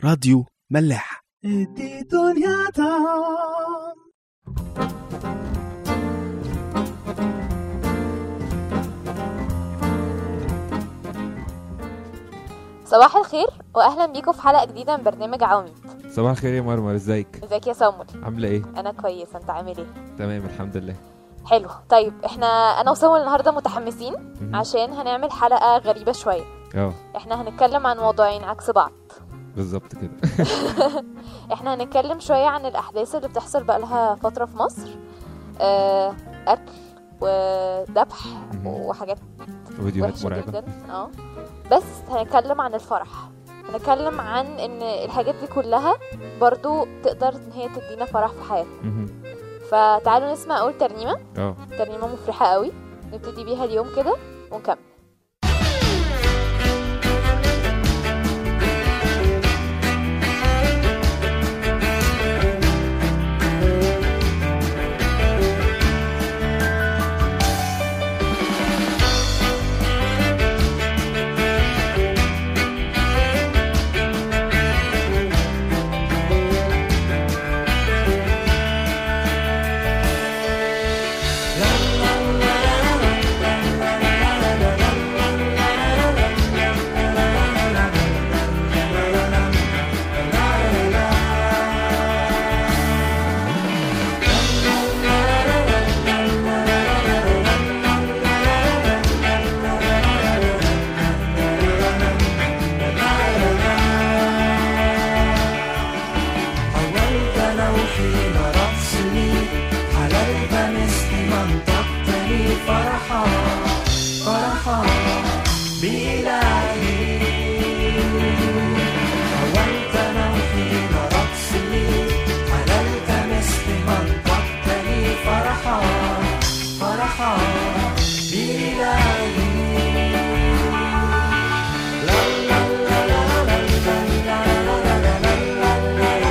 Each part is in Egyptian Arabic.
راديو ملاح ادي دنيا دام صباح الخير واهلا بيكم في حلقه جديده من برنامج عواميد صباح الخير يا مرمر ازيك ازيك يا سمر عامله ايه انا كويسه انت عامل ايه تمام الحمد لله حلو طيب احنا انا وسمر النهارده متحمسين مهم. عشان هنعمل حلقه غريبه شويه اه احنا هنتكلم عن موضوعين عكس بعض بالظبط كده احنا هنتكلم شويه عن الاحداث اللي بتحصل بقالها فتره في مصر آه، اكل وذبح مهم. وحاجات فيديوهات وحشه مرعبه جدا اه بس هنتكلم عن الفرح هنتكلم عن ان الحاجات دي كلها برضو تقدر ان هي تدينا فرح في حياتنا مهم. فتعالوا نسمع اول ترنيمه اه ترنيمه مفرحه قوي نبتدي بيها اليوم كده ونكمل حولت لو حين رأسي حللت مثل من تقتني فرحا فرحا بإلهي حولت لو حين رأسي حللت مثل من تقتني فرحا فرحا بإلهي لا لا لا لا لا لا لا لا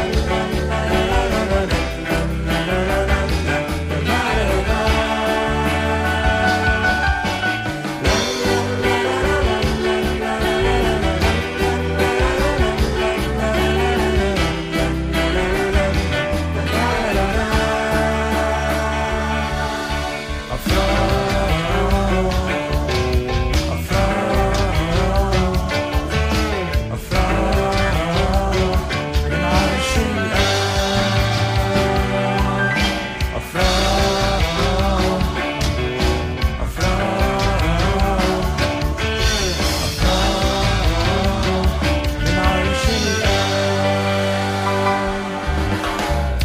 من عرش الآب أفراح أفراح أفراح من عرش الآب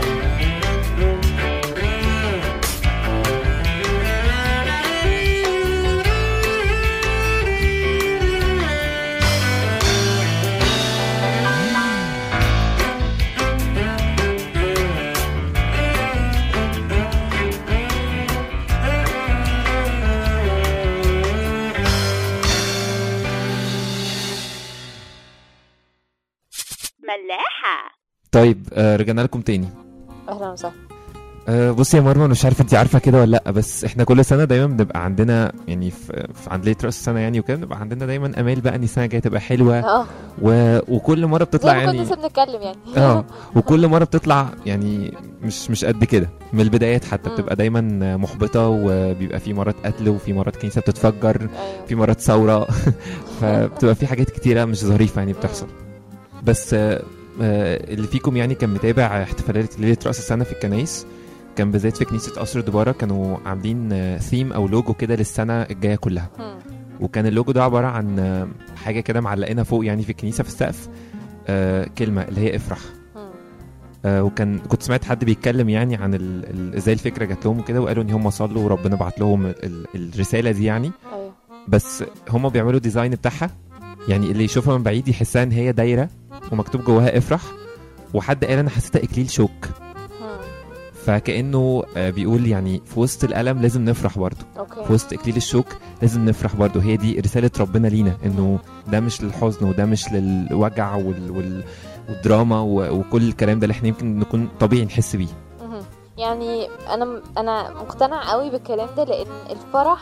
ملاحة طيب آه رجعنا لكم تاني اهلا وسهلا آه بصي يا مرمر مش عارف انت عارفه كده ولا لا بس احنا كل سنه دايما بنبقى عندنا يعني في, في عند ليله راس السنه يعني وكده بنبقى عندنا دايما امال بقى ان السنه الجايه تبقى حلوه اه و... وكل مره زي بتطلع ما كنا يعني لسه بنتكلم يعني اه وكل مره بتطلع يعني مش مش قد كده من البدايات حتى مم. بتبقى دايما محبطه وبيبقى في مرات قتل وفي مرات كنيسه بتتفجر ايوه في مرات ثوره فبتبقى في حاجات كتيره مش ظريفه يعني بتحصل بس آه، آه، اللي فيكم يعني كان متابع احتفالات ليله راس السنه في الكنايس كان بالذات في كنيسه قصر دباره كانوا عاملين ثيم او لوجو كده للسنه الجايه كلها مم. وكان اللوجو ده عباره عن آه، حاجه كده معلقينها فوق يعني في الكنيسه في السقف آه، كلمه اللي هي افرح مم. آه، وكان كنت سمعت حد بيتكلم يعني عن ال- ال- ازاي الفكره جات لهم وكده وقالوا ان هم صلوا وربنا بعت لهم ال- ال- الرساله دي يعني ايوه بس هم بيعملوا ديزاين بتاعها يعني اللي يشوفها من بعيد يحسها ان هي دايره ومكتوب جواها افرح وحد قال انا حسيتها اكليل شوك مم. فكانه آه، بيقول يعني في وسط الالم لازم نفرح برضه في اوكي وسط اكليل الشوك لازم نفرح برضه هي دي رساله ربنا لينا انه ده مش للحزن وده مش للوجع وال... وال... والدراما و... وكل الكلام ده اللي احنا يمكن نكون طبيعي نحس بيه مهم. يعني انا انا مقتنع قوي بالكلام ده لان الفرح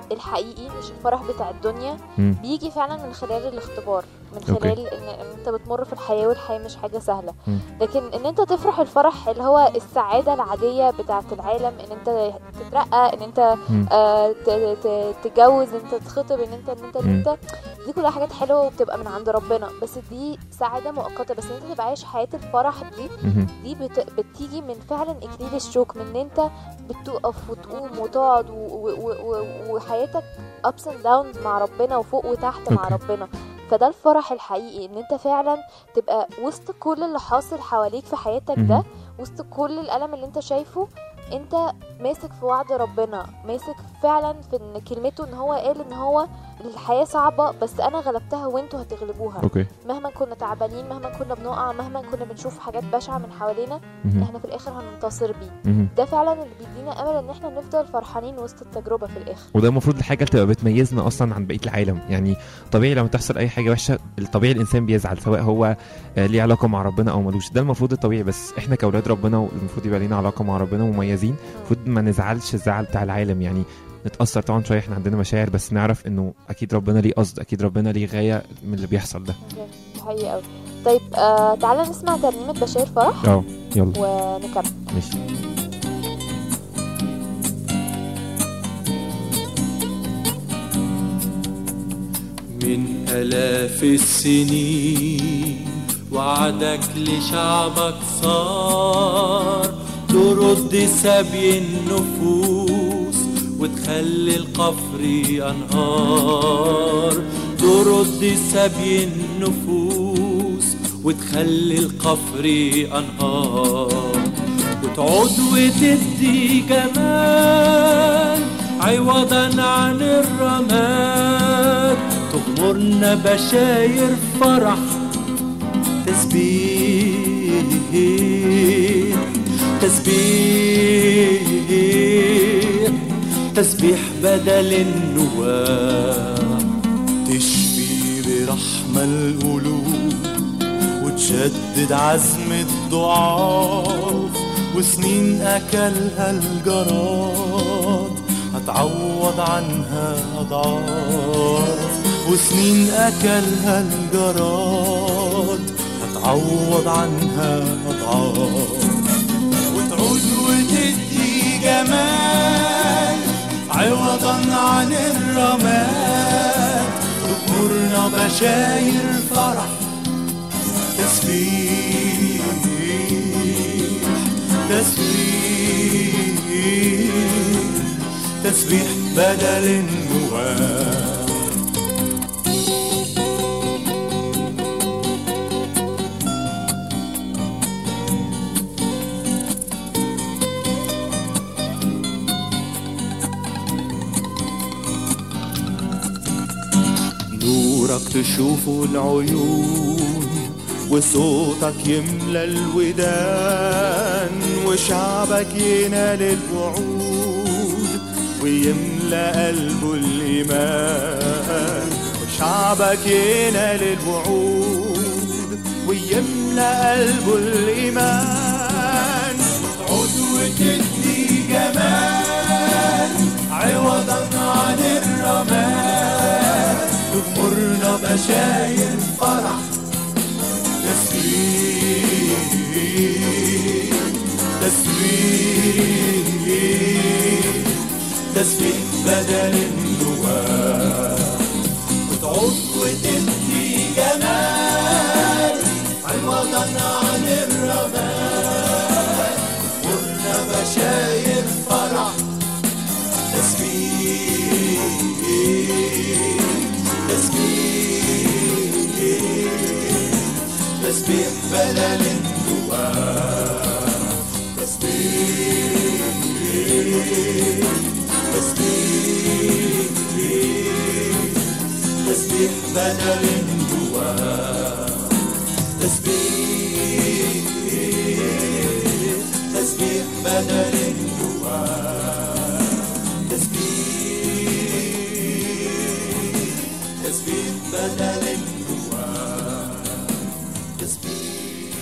الحقيقي مش الفرح بتاع الدنيا مم. بيجي فعلا من خلال الاختبار من أوكي. خلال ان, إن انت بتمر في الحياه والحياه مش حاجه سهله مم. لكن ان انت تفرح الفرح اللي هو السعاده العاديه بتاعه العالم ان انت تترقى ان انت مم. آه ت- ت- تتجوز ان انت تخطب ان انت ان انت ان مم. انت دي كلها حاجات حلوه وبتبقى من عند ربنا بس دي سعاده مؤقته بس ان انت تبقى عايش حياه الفرح دي مهم. دي بت... بتيجي من فعلا اكليل الشوك من ان انت بتقف وتقوم وتقعد و... و... و... و... وحياتك ups and downs مع ربنا وفوق وتحت مع أوكي. ربنا فده الفرح الحقيقي ان انت فعلا تبقى وسط كل اللي حاصل حواليك في حياتك ده مهم. وسط كل الالم اللي انت شايفه انت ماسك في وعد ربنا ماسك فعلا في ان كلمته ان هو قال ان هو الحياه صعبه بس انا غلبتها وانتوا هتغلبوها اوكي مهما كنا تعبانين مهما كنا بنقع مهما كنا بنشوف حاجات بشعه من حوالينا مهم. احنا في الاخر هننتصر بيه مهم. ده فعلا اللي بيدينا امل ان احنا نفضل فرحانين وسط التجربه في الاخر وده المفروض الحاجه اللي تبقى بتميزنا اصلا عن بقيه العالم يعني طبيعي لما تحصل اي حاجه وحشه الطبيعي الانسان بيزعل سواء هو آه، ليه علاقه مع ربنا او ملوش ده المفروض الطبيعي بس احنا كاولاد ربنا والمفروض يبقى لينا علاقه مع ربنا مميزين المفروض ما نزعلش الزعل بتاع العالم يعني نتاثر طبعا شويه احنا عندنا مشاعر بس نعرف انه اكيد ربنا ليه قصد اكيد ربنا ليه غايه من اللي بيحصل ده دي حقيقي قوي طيب آه تعالى نسمع ترنيمه بشير فرح اه يلا ونكمل ماشي من آلاف السنين وعدك لشعبك صار ترد سبي النفوس وتخلي القفر أنهار ترد سبي النفوس وتخلي القفر أنهار وتعود وتدي جمال عوضا عن الرماد تغمرنا بشاير فرح تسبيح تسبيح تسبيح بدل النواة تشفي برحمة القلوب وتشدد عزم الضعاف وسنين أكلها الجراد هتعوض عنها أضعاف وسنين أكلها الجراد هتعوض عنها أضعاف وتعود وتدي جمال عوضا عن الرماد تغمرنا بشاير فرح تسبيح تسبيح تسبيح بدل النواه نورك تشوفه العيون وصوتك يملى الودان وشعبك ينال الوعود ويملى قلبه الإيمان وشعبك ينال الوعود ويملى قلبه الإيمان تعود وتدي جمال عوضا عن الرماد تغمرنا بشاير فرح تسبيح تسبيح تسبيح بدل النواه وتعود وتدي جمال عوضا عن الرماد تغمرنا بشاير فرح تسبيح تسبيح تسبيح بدل النواه تسبيح تسبيح تسبيح بدل النواه تسبيح تسبيح بدل النواه تسبيح تسبيح بدل النواه تسبيح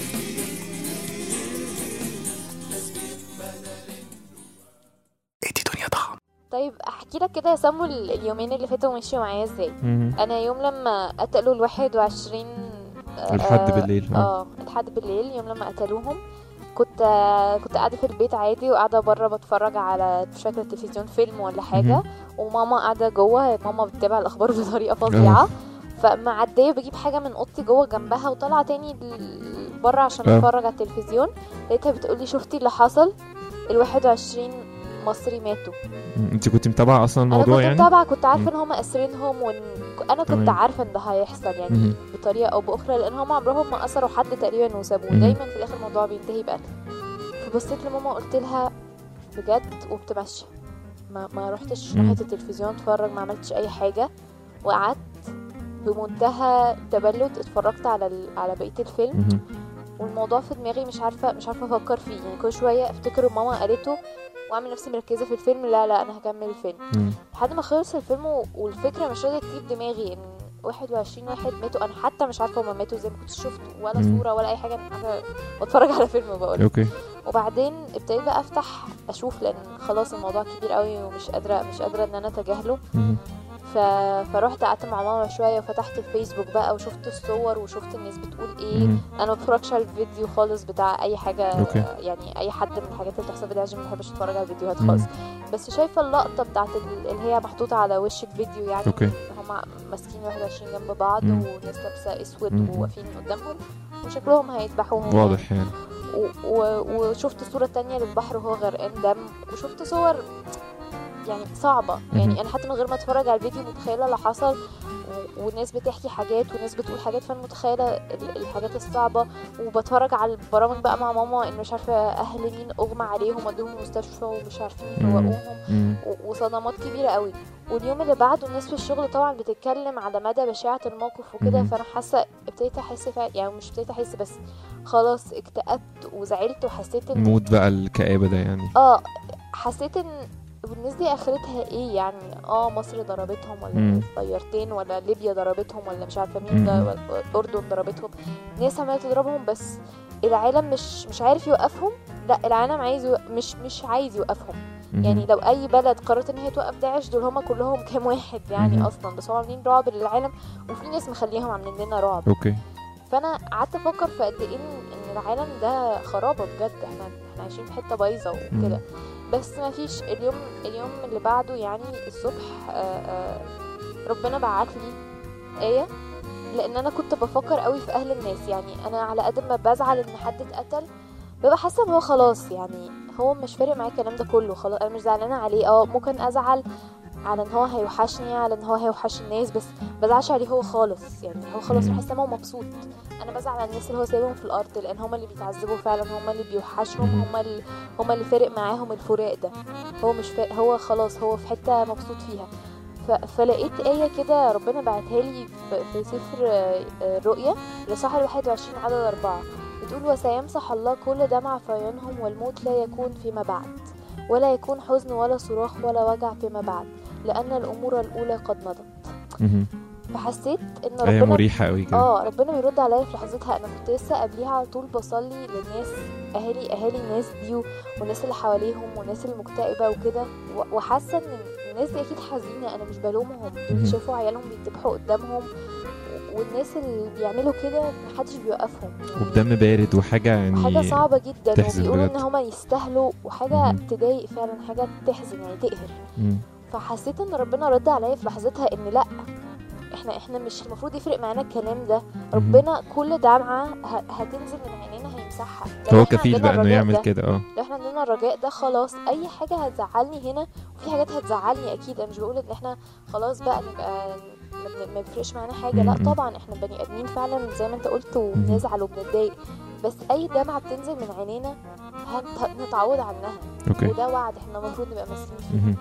تسبيح بدل ادي دنيا ضخم طيب احكي لك كده يا سامو ال- اليومين اللي فاتوا مشيوا معايا ازاي مهم. انا يوم لما قتلوا الواحد وعشرين آه، الحد بالليل اه اه الحد بالليل يوم لما قتلوهم كنت آه، كنت قاعده في البيت عادي وقاعده بره بتفرج على مش فاكره التلفزيون فيلم ولا حاجه مهم. وماما قاعده جوه ماما بتتابع الاخبار بطريقه فظيعه فمعديه بجيب حاجه من اوضتي جوه جنبها وطالعه تاني ل- بره عشان اه. اتفرج على التلفزيون لقيتها بتقولي شفتي اللي حصل ال 21 مصري ماتوا مم. انت كنت متابعه اصلا انا الموضوع كنت يعني متابعه كنت عارفه مم. ان هم اسرينهم وان انا كنت تمام. عارفه ان ده هيحصل يعني مهم. بطريقه او باخرى لان هم عمرهم ما اثروا حد تقريبا وسابوه مم. دايما في الاخر الموضوع بينتهي بقتل فبصيت لماما قلت لها بجد وقمت ماشيه ما ما رحتش مم. ناحيه التلفزيون اتفرج ما عملتش اي حاجه وقعدت بمنتهى تبلد اتفرجت على ال... على بقيه الفيلم مهم. والموضوع في دماغي مش عارفه مش عارفه افكر فيه يعني كل شويه افتكر ماما قالته واعمل نفسي مركزه في الفيلم لا لا انا هكمل الفيلم مم. لحد ما خلص الفيلم و- والفكره مش راضيه تجيب دماغي ان 21 واحد ماتوا انا حتى مش عارفه هما ماتوا ازاي ما كنتش شفت ولا مم. صوره ولا اي حاجه انا قاعده بتفرج على فيلم بقول اوكي وبعدين ابتديت بقى افتح اشوف لان خلاص الموضوع كبير قوي ومش قادره مش قادره ان انا اتجاهله مهم. ف... فرحت قعدت مع ماما شويه وفتحت الفيسبوك بقى وشفت الصور وشفت الناس بتقول ايه مهم. انا ما بتفرجش على الفيديو خالص بتاع اي حاجه أوكي. يعني اي حد من الحاجات اللي بتحصل في العجم ما بحبش اتفرج على الفيديوهات مم. خالص بس شايفه اللقطه بتاعت ال- اللي هي محطوطه على وش الفيديو يعني أوكي. هم ماسكين 21 جنب بعض مم. وناس لابسه اسود مم. وواقفين قدامهم وشكلهم هيذبحوهم واضح يعني و... و... وشفت صوره تانية للبحر وهو غرقان دم وشفت صور يعني صعبة يعني أنا حتى من غير ما أتفرج على الفيديو متخيلة اللي حصل و- والناس بتحكي حاجات وناس بتقول حاجات فأنا متخيلة ال- الحاجات الصعبة وبتفرج على البرامج بقى مع ماما إن مش عارفة أهل مين أغمى عليهم ودوهم المستشفى ومش عارفين مم. يفوقوهم مم. و- وصدمات كبيرة قوي واليوم اللي بعده الناس في الشغل طبعا بتتكلم على مدى بشاعة الموقف وكده مهم. فأنا حاسة ابتديت أحس فعلا يعني مش ابتديت أحس بس خلاص اكتئبت وزعلت وحسيت إن مود بقى الكآبة ده يعني اه حسيت ان الناس دي اخرتها ايه يعني اه مصر ضربتهم ولا مم. طيارتين ولا ليبيا ضربتهم ولا مش عارفه مين مم. ده ولا الاردن ضربتهم ناس عماله تضربهم بس العالم مش مش عارف يوقفهم لا العالم عايز يو... مش مش عايز يوقفهم مهم. يعني لو اي بلد قررت ان هي توقف داعش دول هما كلهم كام واحد يعني مهم. اصلا بس هم عاملين رعب للعالم وفي ناس مخليهم عاملين لنا رعب اوكي فانا قعدت افكر في قد ايه ان إن العالم ده خرابه بجد احنا احنا عايشين في حته بايظه وكده بس ما فيش اليوم اليوم اللي بعده يعني الصبح آه، آه، ربنا بعت لي ايه لان انا كنت بفكر قوي في اهل الناس يعني انا على قد ما بزعل ان حد اتقتل ببقى حاسه ان هو خلاص يعني هو مش فارق معايا الكلام ده كله خلاص انا مش زعلانه عليه اه ممكن ازعل على ان هو هيوحشني على ان هو هيوحش الناس بس بزعلش عليه هو خالص يعني هو خلاص مم. راح سما ومبسوط انا بزعل على الناس اللي هو سايبهم في الارض لان هم اللي بيتعذبوا فعلا هم اللي بيوحشهم مم. هم اللي هم اللي فارق معاهم الفراق ده هو مش فا... هو خلاص هو في حته مبسوط فيها ف... فلقيت آية كده ربنا بعتها لي في, في سفر آه، آه، الرؤيا لصح الواحد وعشرين عدد أربعة بتقول وسيمسح الله كل دمع في عيونهم والموت لا يكون فيما بعد ولا يكون حزن ولا صراخ ولا وجع فيما بعد لأن الأمور الأولى قد مضت مهم. فحسيت إن هي ربنا مريحة قوي كده اه ربنا بيرد عليا في لحظتها انا كنت لسه قبليها على طول بصلي للناس اهالي اهالي الناس دي و- والناس اللي حواليهم والناس المكتئبه وكده و- وحاسه ان الناس دي اكيد حزينه انا مش بلومهم مهم. دول شافوا عيالهم بيتذبحوا قدامهم و- والناس اللي بيعملوا كده محدش بيوقفهم يعني وبدم بارد وحاجة يعني حاجة صعبة جدا تحزن وبيقولوا بجد. ان هما يستاهلوا وحاجة مهم. تضايق فعلا حاجة تحزن يعني تقهر مم. فحسيت ان ربنا رد عليا في لحظتها ان لا احنا احنا مش المفروض يفرق معانا الكلام ده ربنا كل دمعة ه- هتنزل من عينينا هيمسحها لو هو احنا كفيل عندنا بقى انه الرجاء يعمل ده- كده اه لو احنا عندنا الرجاء ده خلاص اي حاجة هتزعلني هنا وفي حاجات هتزعلني اكيد انا مش بقول ان احنا خلاص بقى نبقى ما بن- ما بيفرقش معانا حاجة لا م-م. طبعا احنا بني ادمين فعلا زي ما انت قلت وبنزعل وبنتضايق بس اي دمعة بتنزل من عينينا هنت- نتعود عنها اوكي وده وعد احنا المفروض نبقى ماسكين فيه مهم.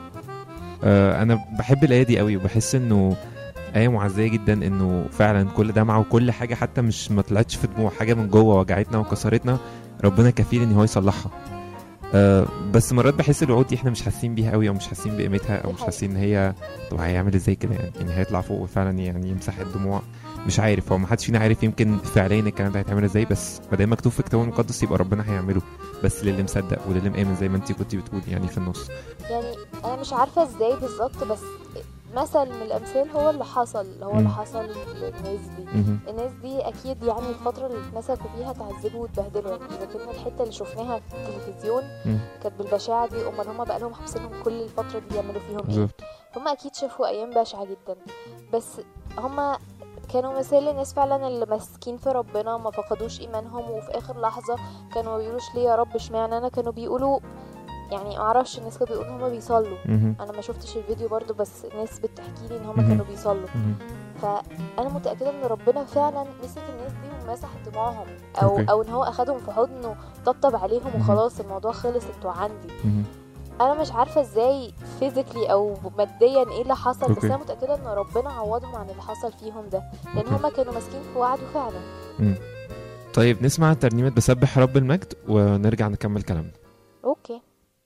آه انا بحب الايه دي قوي وبحس انه آية معزية جدا انه فعلا كل دمعة وكل حاجة حتى مش ما طلعتش في دموع حاجة من جوه وجعتنا وكسرتنا ربنا كفيل ان هو يصلحها آه بس مرات بحس الوعود دي احنا مش حاسين بيها قوي او مش حاسين بقيمتها او دي مش حقيقة. حاسين ان هي طب هيعمل ازاي كده يعني يعني هيطلع فوق وفعلا يعني يمسح الدموع مش عارف هو ما حدش فينا عارف يمكن فعليا الكلام ده هيتعمل ازاي بس ما دام مكتوب في الكتاب المقدس يبقى ربنا هيعمله بس للي مصدق وللي مآمن زي ما انت كنت بتقولي يعني في النص يعني انا مش عارفه ازاي بالظبط بس مثل من الامثال هو اللي حصل هو اللي مم. حصل للناس دي مهم. الناس دي اكيد يعني الفتره اللي اتمسكوا فيها تعذبوا واتبهدلوا يعني اذا كنا الحته اللي شفناها في التلفزيون مم. كانت بالبشاعه دي امال هما بقى لهم حابسينهم كل الفتره دي يعملوا فيهم ايه بالظبط هم اكيد شافوا ايام بشعه جدا بس هم كانوا مثال للناس فعلا اللي ماسكين في ربنا ما فقدوش ايمانهم وفي اخر لحظه كانوا ما بيقولوش ليه يا رب اشمعنى انا كانوا بيقولوا يعني ما اعرفش الناس كانوا بيقولوا ان هم بيصلوا مهم. انا ما شفتش الفيديو برضو بس الناس بتحكي لي ان هم مهم. كانوا بيصلوا مهم. فانا متاكده ان ربنا فعلا مسك الناس دي ومسح دموعهم او أوكي. او ان هو اخدهم في حضنه طبطب عليهم مهم. وخلاص الموضوع خلص انتوا عندي مهم. انا مش عارفه ازاي فيزيكلي او ماديا ايه اللي حصل بس أوكي. انا متاكده ان ربنا عوضهم عن اللي حصل فيهم ده لان أوكي. هما كانوا ماسكين في وعده فعلا طيب نسمع ترنيمة بسبح رب المجد ونرجع نكمل كلامنا اوكي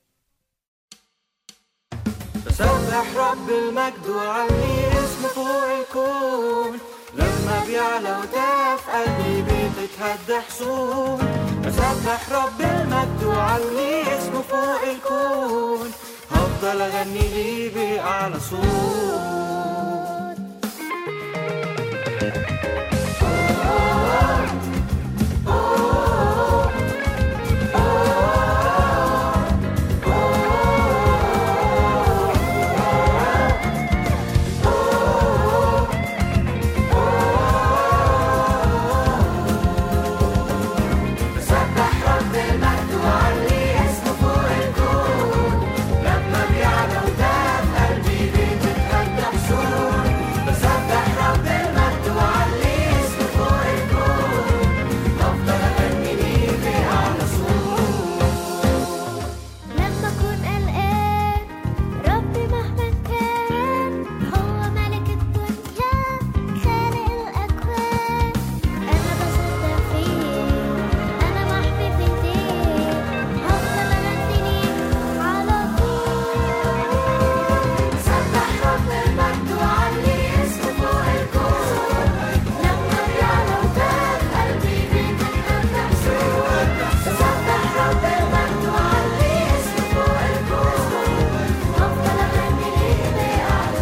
بسبح رب المجد وعلي اسمه فوق الكون لما بيعلى وتقف قلبي بتتهدى حصون بسبح رب المجد وعلي اسمه فوق الكون هفضل اغني ليه بأعلى صوت بسبح رب المجد وعلي اسمه فوق الكون لما بيعلى وتقف قلبي بتتهدى حصون بسبح رب المجد وعلي اسمه فوق الكون هفضل اغني ليه بأعلى صوت لما أكون قلقان ربي مهما كان هو ملك الدنيا خالق الأكوان أنا بصدق فيه أنا محمي في إيديه هفضل أغني ليه على طول سبح رب المجد وعلي اسمه فوق الكون لما بيعلى وتاب قلبي بيتهدى حصون سبح رب المجد وعلي اسمه فوق الكون هفضل اغني ليه بأعلى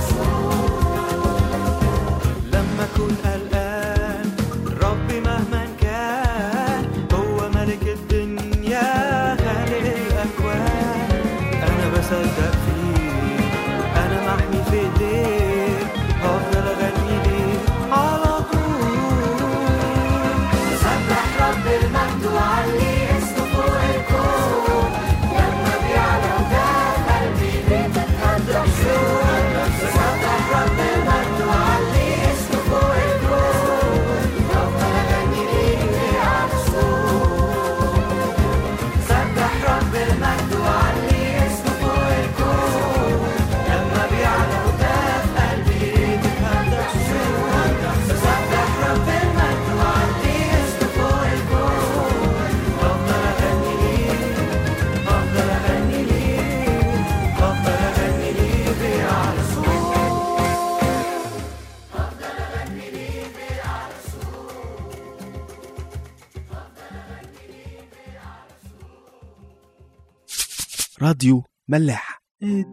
صوت لما اكون قلقان ربي مهما كان هو ملك الدنيا خالق الاكوان انا بصدق فيه انا محمي في ايديه هفضل اغني ليه على طول سبح رب المجد وعلي اسمه فوق الكون لما بيعلى وتاب قلبي بتتهدى حصون سبح رب المجد وعلي اسمه فوق الكون هفضل اغني ليه بأعلى صوت سبح رب المجد وعلي اسمه فوق الكون لما بيعلى وتاب قلبي بتتهدى حصون سبح رب المجد وعلي اسمه فوق الكون هفضل اغني ليه هفضل اغني ليه هفضل اغني ليه بأعلى صوت راديو ملاح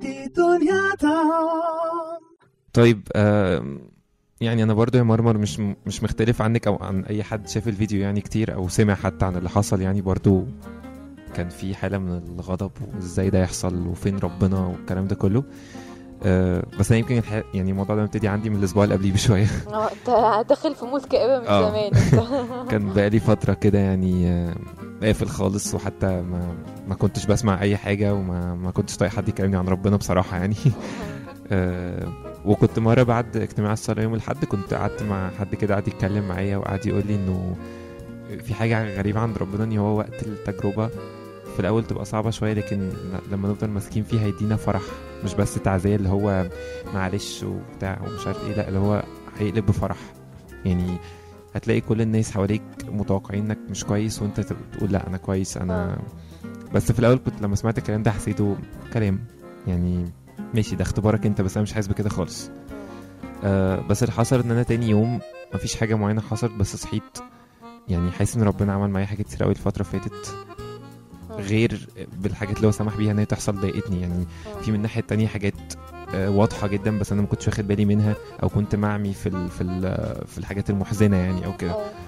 طيب آم، يعني انا برضو يا مرمر مش مش مختلف عنك او عن اي حد شاف الفيديو يعني كتير او سمع حتى عن اللي حصل يعني برضو كان في حالة من الغضب وازاي ده يحصل وفين ربنا والكلام ده كله آه، بس انا يمكن الح- يعني الموضوع ده مبتدي عندي من الاسبوع اللي قبليه بشويه اه انت داخل في مود كآبة من اه. زمان انت كان بقالي فترة كده يعني آه، قافل خالص وحتى ما ما كنتش بسمع أي حاجة وما ما كنتش طايق حد يكلمني عن ربنا بصراحة يعني آه، وكنت مرة بعد اجتماع الصلاة يوم الأحد كنت قعدت مع حد كده قعد يتكلم معايا وقعد يقول لي إنه في حاجة غريبة عند ربنا إن هو وقت التجربة في الأول تبقى صعبة شوية لكن لما نفضل ماسكين فيها هيدينا فرح مش بس تعزية اللي هو معلش وبتاع ومش عارف ايه لا اللي هو هيقلب بفرح يعني هتلاقي كل الناس حواليك متوقعين انك مش كويس وانت تبقى تقول لا انا كويس انا بس في الاول كنت لما سمعت الكلام ده حسيته كلام يعني ماشي ده اختبارك انت بس انا مش حاسس بكده خالص آه بس اللي حصل ان انا تاني يوم مفيش حاجه معينه حصلت بس صحيت يعني حاسس ان ربنا عمل معايا حاجات كتير قوي الفتره اللي فاتت غير بالحاجات اللي هو سمح بيها ان هي تحصل ضايقتني يعني مم. في من الناحيه التانية حاجات آه، واضحه جدا بس انا ما كنتش واخد بالي منها او كنت معمي في ال في ال في الحاجات المحزنه يعني او كده أيوة.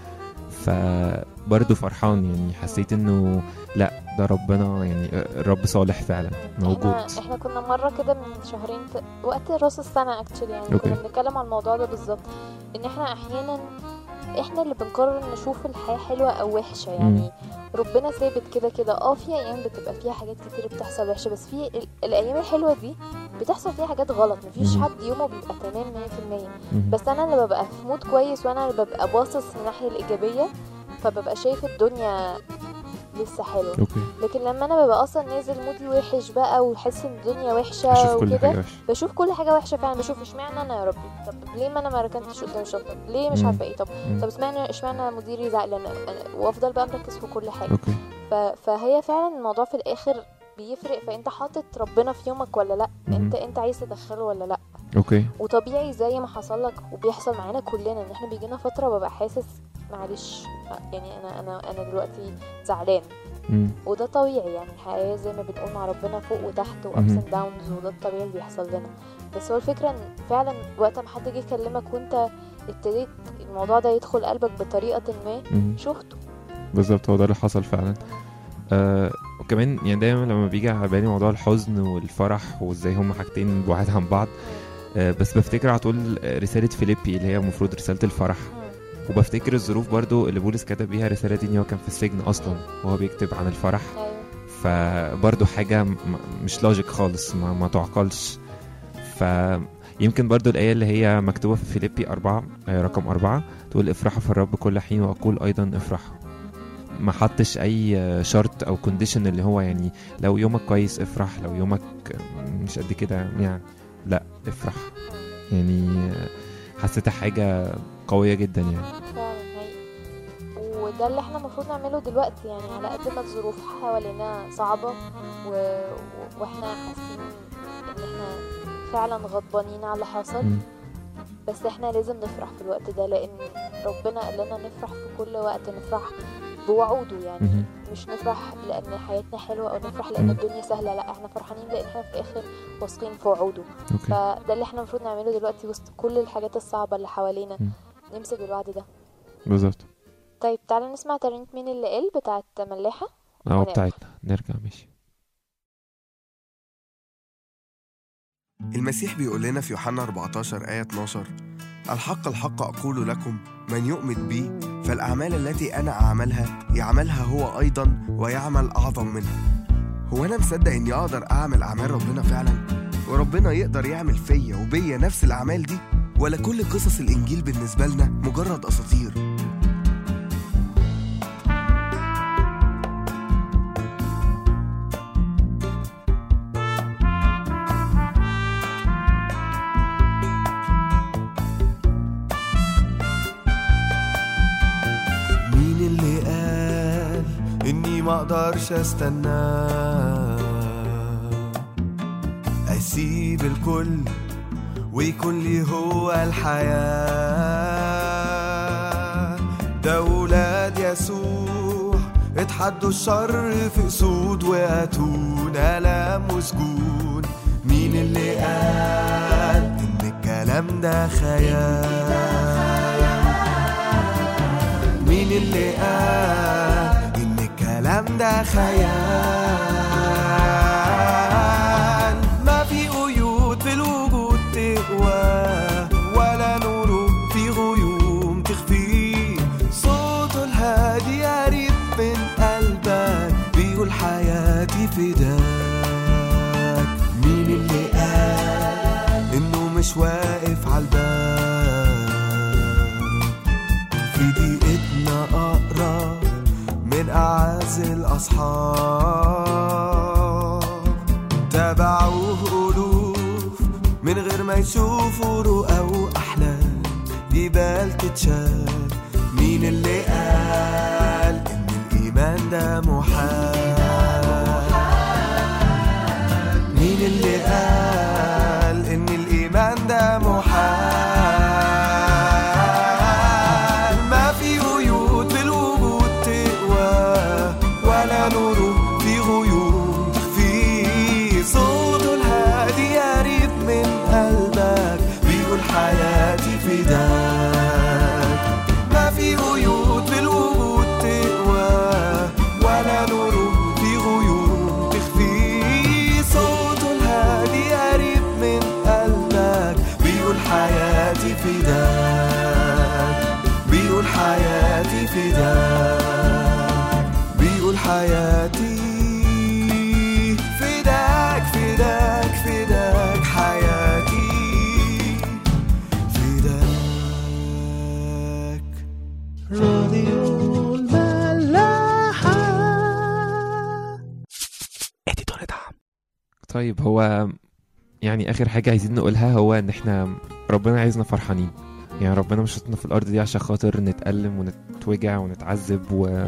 فبرضه فرحان يعني حسيت انه لا ده ربنا يعني آه، الرب صالح فعلا موجود احنا احنا كنا مره كده من شهرين ت... وقت راس السنه اكشلي يعني أوكي. كنا بنتكلم عن الموضوع ده بالظبط ان احنا احيانا احنا اللي بنقرر نشوف الحياه حلوه او وحشه يعني ربنا ثابت كده كده اه في ايام بتبقى فيها حاجات كتير بتحصل وحشه بس في ال... الايام الحلوه دي بتحصل فيها حاجات غلط مفيش مم. حد يومه بيبقى تمام 100% مهم. بس انا اللي ببقى في مود كويس وانا اللي ببقى باصص من الناحيه الايجابيه فببقى شايف الدنيا لسه حلوه اوكي لكن لما انا ببقى اصلا نازل مودي وحش بقى وحاسس ان الدنيا وحشه اشوف كل حاجه وكده وحشه بشوف كل حاجه وحشه فعلا بشوف اشمعنى انا يا ربي طب ليه ما انا ما ركنتش قدام الشنطه ليه مش مم. عارفه ايه طب مم. طب اشمعنى اشمعنى مديري زعلان أنا- وافضل بقى مركز في كل حاجه اوكي ف... فهي فعلا الموضوع في الاخر بيفرق فانت حاطط ربنا في يومك ولا لا مم. انت انت عايز تدخله ولا لا اوكي وطبيعي زي ما حصل لك وبيحصل معانا كلنا ان احنا بيجينا فتره ببقى حاسس معلش يعني انا انا انا دلوقتي زعلان مم. وده طبيعي يعني الحياة زي ما بنقول مع ربنا فوق وتحت وابس مهم. اند داونز وده الطبيعي اللي بيحصل لنا بس هو الفكرة ان فعلا وقت ما حد جه يكلمك وانت ابتديت الموضوع ده يدخل قلبك بطريقة ما مم. شفته بالظبط هو ده اللي حصل فعلا آه وكمان يعني دايما لما بيجي على بالي موضوع الحزن والفرح وازاي هما حاجتين بعاد عن بعض آه بس بفتكر على طول رسالة فيليبي اللي هي المفروض رسالة الفرح وبفتكر الظروف برضو اللي بولس كتب بيها الرسالة دي ان هو كان في السجن اصلا وهو بيكتب عن الفرح ايوه فبرضو حاجة م- مش لوجيك خالص ما, ما تعقلش فيمكن برضو الآية اللي هي مكتوبة في فيليبي أربعة آية رقم أربعة تقول افرحوا في الرب كل حين وأقول أيضا افرحوا ما حطش أي شرط أو كونديشن اللي هو يعني لو يومك كويس افرح لو يومك مش قد كده يعني لا افرح يعني حسيتها حاجة قوية جدا يعني فعلا هي وده اللي احنا المفروض نعمله دلوقتي يعني على قد ما الظروف حوالينا صعبة و... و... واحنا حاسين ان احنا فعلا غضبانين على اللي حصل مم. بس احنا لازم نفرح في الوقت ده لان ربنا قال لنا نفرح في كل وقت نفرح بوعوده يعني مهم. مش نفرح لان حياتنا حلوه او نفرح لان مم. الدنيا سهله لا احنا فرحانين لان احنا في الاخر واثقين في وعوده اوكي فده اللي احنا المفروض نعمله دلوقتي وسط كل الحاجات الصعبه اللي حوالينا مم. نمسك الوعد ده بالظبط طيب تعالى نسمع ترنيمة مين اللي قال بتاعت ملاحة اه ونرجع. بتاعتنا نرجع ماشي المسيح بيقول لنا في يوحنا 14 آية 12 الحق الحق أقول لكم من يؤمن بي فالأعمال التي أنا أعملها يعملها هو أيضا ويعمل أعظم منها هو أنا مصدق إني أقدر أعمل أعمال ربنا فعلا وربنا يقدر يعمل فيا وبيا نفس الأعمال دي ولا كل قصص الإنجيل بالنسبة لنا مجرد أساطير مين اللي قال اني ما اقدرش استنى اسيب الكل ويكون لي هو الحياة ده ولاد يسوع اتحدوا الشر في اسود واتون الام وسجون مين اللي قال ان الكلام ده خيال مين اللي قال ان الكلام ده خيال ما في قيود في الوجود تقوى ولا نور في غيوم تخفي صوته الهادي قريب من قلبك بيقول حياتي فداك مين اللي قال انه مش واقف على الباب في دقيقتنا أقرب من أعز الأصحاب تابعوه ألوف من غير ما يشوفوا رؤى وأحلام جبال تتشال مين اللي قال إن الإيمان ده محال مين اللي قال إن الإيمان ده محال ما في قيود في الوجود تقوى ولا نور في فداك بيقول حياتي فداك فداك فداك حياتي فداك راديو الملاحة اديتور دعم طيب هو يعني اخر حاجه عايزين نقولها هو ان احنا ربنا عايزنا فرحانين يعني ربنا مش حاططنا في الارض دي عشان خاطر نتألم ونتوجع ونتعذب و...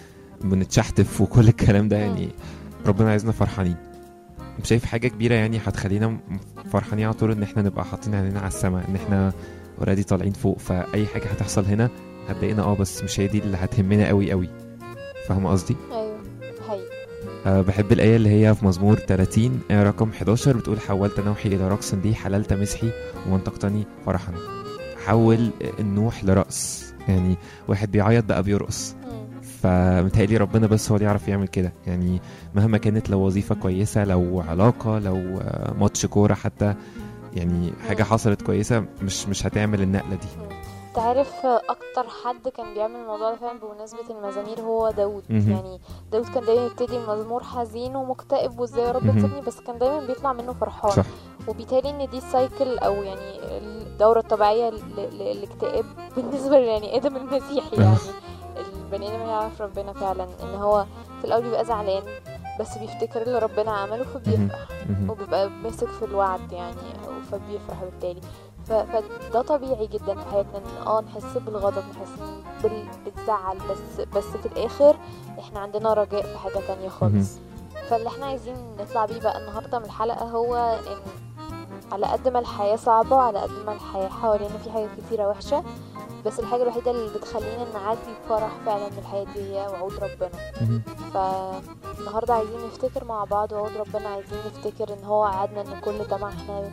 ونتشحتف وكل الكلام ده يعني ربنا عايزنا فرحانين مش شايف حاجه كبيره يعني هتخلينا م- فرحانين على طول ان احنا نبقى حاطين عينينا على السماء ان احنا اوريدي طالعين فوق فاي حاجه هتحصل هنا هتضايقنا اه بس مش هي دي اللي هتهمنا قوي قوي فاهمه قصدي ايوه حقيقي أه بحب الآية اللي هي في مزمور 30 آية رقم 11 بتقول حولت نوحي إلى رقص لي حللت مسحي ومنطقتني فرحا حول النوح لرقص يعني واحد بيعيط بقى بيرقص مم. فمتهيألي ربنا بس هو اللي يعرف يعمل كده يعني مهما كانت لو وظيفة كويسة لو علاقة لو آه، ماتش كورة حتى يعني حاجة مم. حصلت كويسة مش مش هتعمل النقلة دي انت عارف اكتر حد كان بيعمل الموضوع ده فعلا بمناسبة المزامير هو داود مهم. يعني داود كان دايما يبتدي المزمور حزين ومكتئب وازاي يا رب مهم. تسيبني بس كان دايما بيطلع منه فرحان صح وبالتالي ان دي السايكل او يعني الدورة الطبيعية ل- ل- للاكتئاب بالنسبة لبني ادم المسيحي يعني البني ادم اللي يعرف ربنا فعلا ان هو في الاول بيبقى زعلان بس بيفتكر اللي ربنا عمله فبيفرح مهم. وبيبقى ماسك في الوعد يعني فبيفرح بالتالي ف- فده طبيعي جدا في حياتنا ان اه نحس بالغضب نحس بال- بالزعل بس بس في الاخر احنا عندنا رجاء في حاجة تانية خالص فاللي احنا عايزين نطلع بيه بقى النهاردة من الحلقة هو ان على قد ما الحياة صعبة وعلى قد ما الحياة حوالينا في حاجات كتيرة وحشة بس الحاجة الوحيدة اللي بتخلينا نعدي بفرح فعلا من الحياة دي هي وعود ربنا مهم. فالنهاردة عايزين نفتكر مع بعض وعود ربنا عايزين نفتكر ان هو وعدنا ان كل دمعة احنا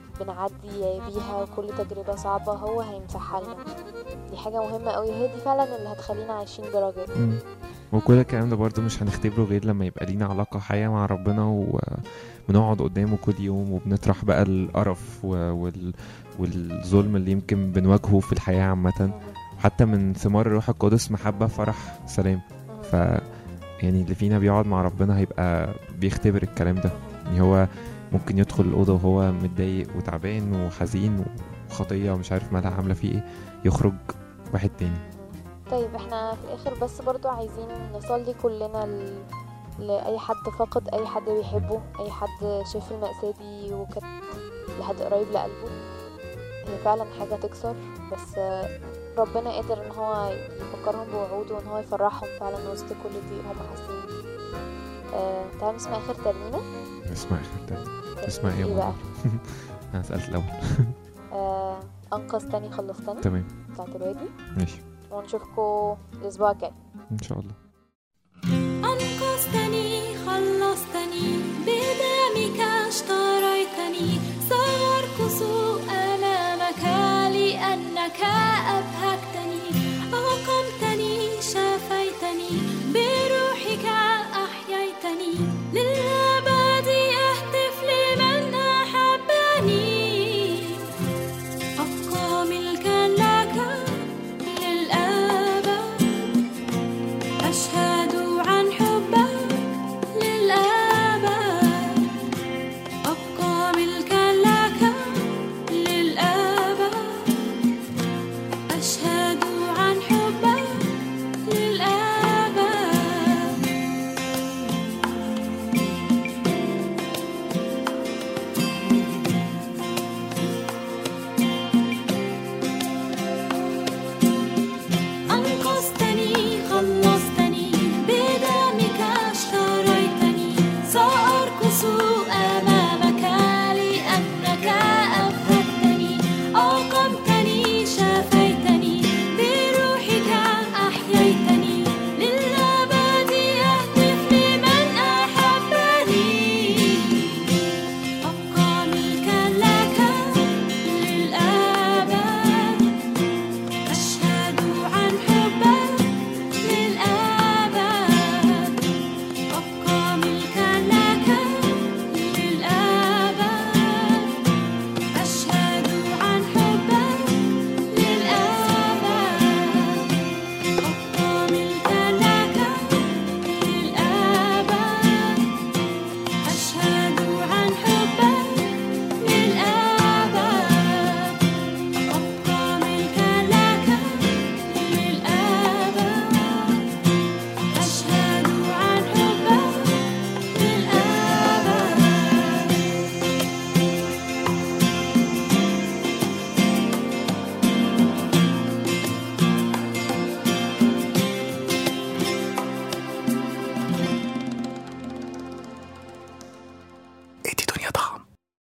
بنعدي بيها وكل تجربة صعبة هو هيمسحها لنا دي حاجة مهمة قوي هي دي فعلا اللي هتخلينا عايشين برجاء مم. وكل الكلام ده برضو مش هنختبره غير لما يبقى لينا علاقة حية مع ربنا وبنقعد قدامه كل يوم وبنطرح بقى القرف و- وال... والظلم اللي يمكن بنواجهه في الحياة عامة حتى من ثمار الروح القدس محبة فرح سلام ف يعني اللي فينا بيقعد مع ربنا هيبقى بيختبر الكلام ده يعني هو ممكن يدخل الأوضة وهو متضايق وتعبان وحزين وخطية ومش عارف مالها عاملة فيه ايه يخرج واحد تاني طيب احنا في الاخر بس برضو عايزين نصلي كلنا ل... لأي حد فقد أي حد بيحبه أي حد شاف المأساة دي وكانت لحد قريب لقلبه هي فعلا حاجة تكسر بس آه، ربنا قادر ان هو يفكرهم بوعوده وان هو يفرحهم فعلا وسط كل ضيق هم حاسين بيه آه، تعالوا نسمع اخر ترنيمة اسمع اخر تاني ترنيمة اسمع ايه يا ايه بقى ماما انا سألت الأول آه، انقذتني خلصتني تمام بتاعت الوادي ماشي ونشوفكم الاسبوع الجاي ان شاء الله أنقذتني خلصتني بدمك اشتريتني سأرقص أمامك لأنك أبهجتني أقمتني شفيتني بروحك أحييتني للأبد أهتف لمن أحبني أبقى ملكا لك للأبد أشهد